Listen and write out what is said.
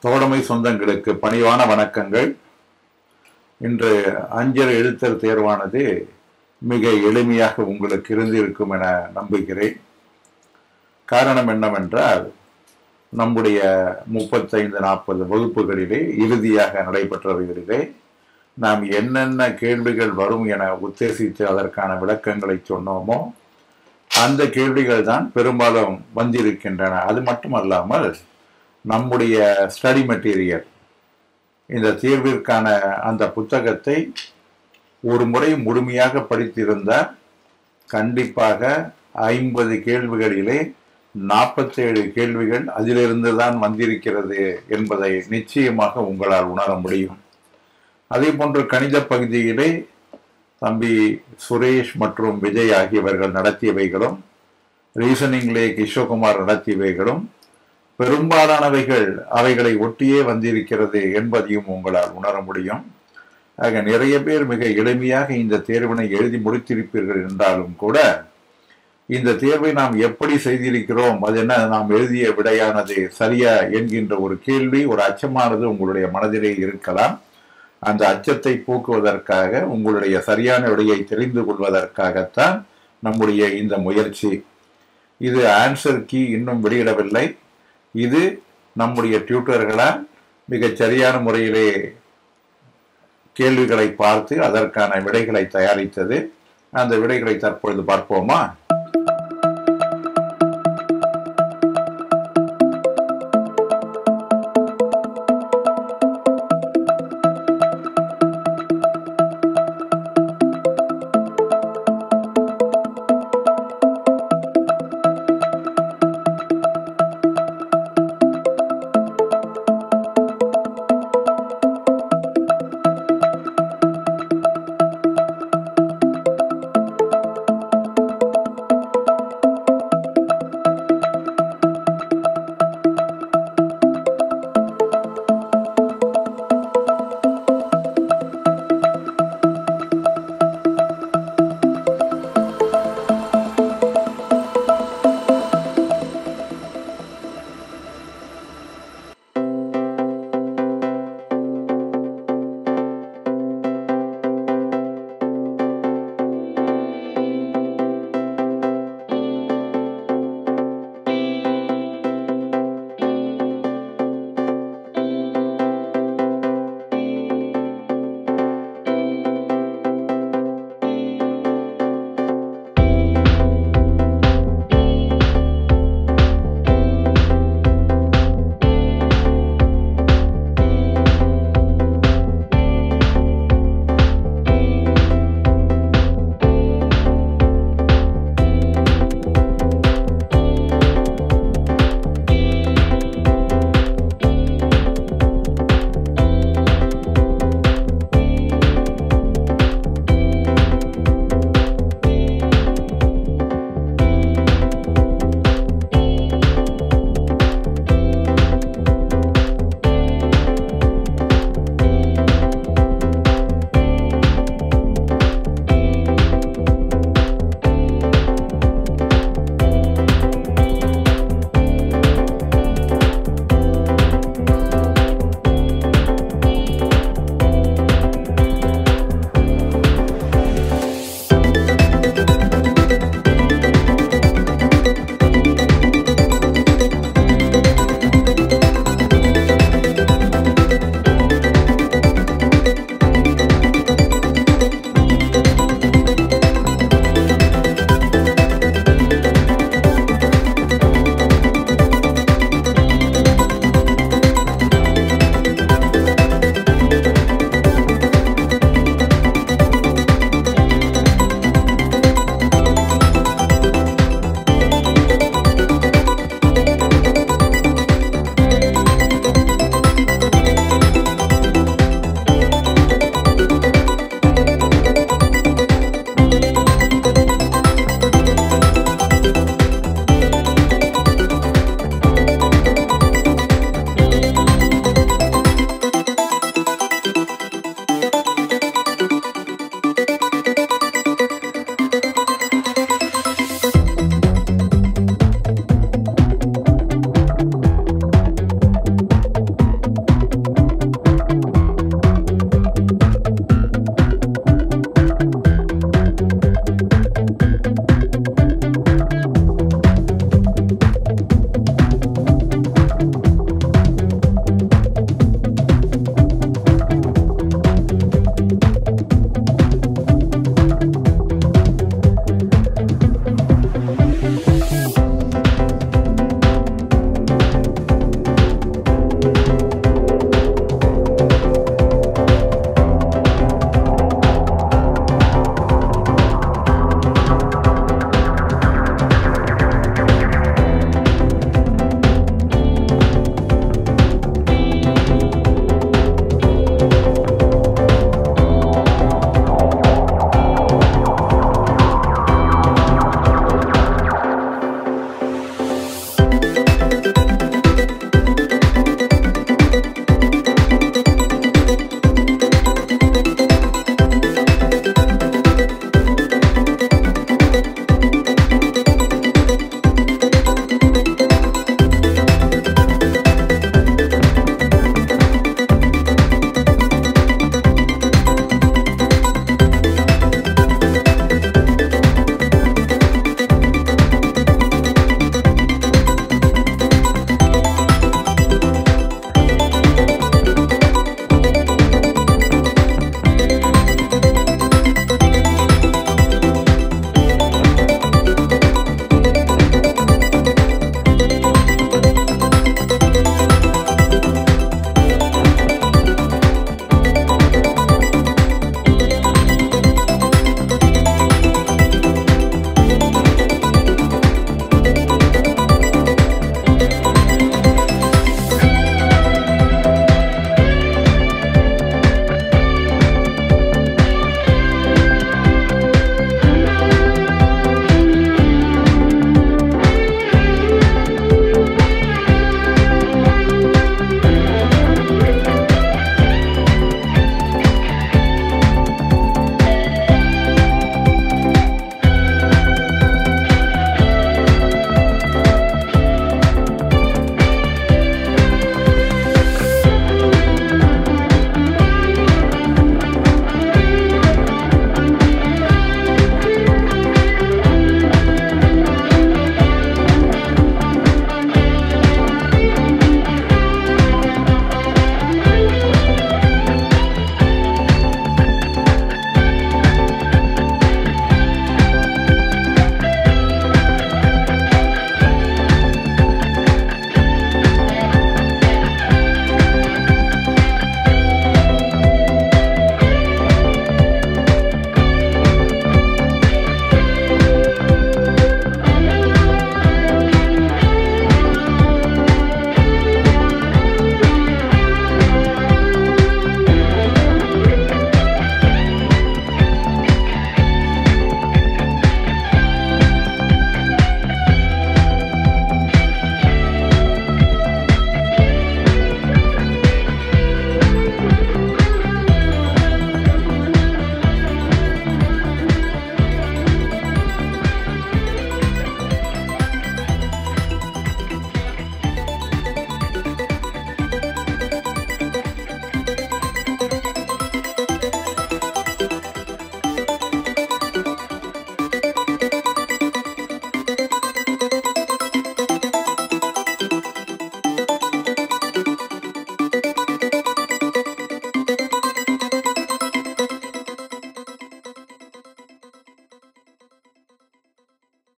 தோழமை சொந்தங்களுக்கு பணிவான வணக்கங்கள் இன்று அஞ்சல் எழுத்தர் தேர்வானது மிக எளிமையாக உங்களுக்கு இருந்திருக்கும் என நம்புகிறேன் காரணம் என்னவென்றால் நம்முடைய முப்பத்தைந்து நாற்பது வகுப்புகளிலே இறுதியாக நடைபெற்றவைகளிலே நாம் என்னென்ன கேள்விகள் வரும் என உத்தேசித்து அதற்கான விளக்கங்களை சொன்னோமோ அந்த கேள்விகள் தான் பெரும்பாலும் வந்திருக்கின்றன அது மட்டுமல்லாமல் நம்முடைய ஸ்டடி மெட்டீரியல் இந்த தேர்விற்கான அந்த புத்தகத்தை ஒரு முறை முழுமையாக படித்திருந்தால் கண்டிப்பாக ஐம்பது கேள்விகளிலே நாற்பத்தேழு கேள்விகள் அதிலிருந்து தான் வந்திருக்கிறது என்பதை நிச்சயமாக உங்களால் உணர முடியும் அதே போன்று கணித பகுதியிலே தம்பி சுரேஷ் மற்றும் விஜய் ஆகியவர்கள் நடத்தியவைகளும் ரீசனிங்லே கிஷோகுமார் நடத்தியவைகளும் பெரும்பாலானவைகள் அவைகளை ஒட்டியே வந்திருக்கிறது என்பதையும் உங்களால் உணர முடியும் ஆக நிறைய பேர் மிக எளிமையாக இந்த தேர்வினை எழுதி முடித்திருப்பீர்கள் என்றாலும் கூட இந்த தேர்வை நாம் எப்படி செய்திருக்கிறோம் அது என்ன நாம் எழுதிய விடையானது சரியா என்கின்ற ஒரு கேள்வி ஒரு அச்சமானது உங்களுடைய மனதிலே இருக்கலாம் அந்த அச்சத்தை போக்குவதற்காக உங்களுடைய சரியான விடையை தெரிந்து கொள்வதற்காகத்தான் நம்முடைய இந்த முயற்சி இது ஆன்சர் கீ இன்னும் வெளியிடவில்லை இது நம்முடைய டியூட்டர்களால் மிகச் சரியான முறையிலே கேள்விகளை பார்த்து அதற்கான விடைகளை தயாரித்தது அந்த விடைகளை தற்பொழுது பார்ப்போமா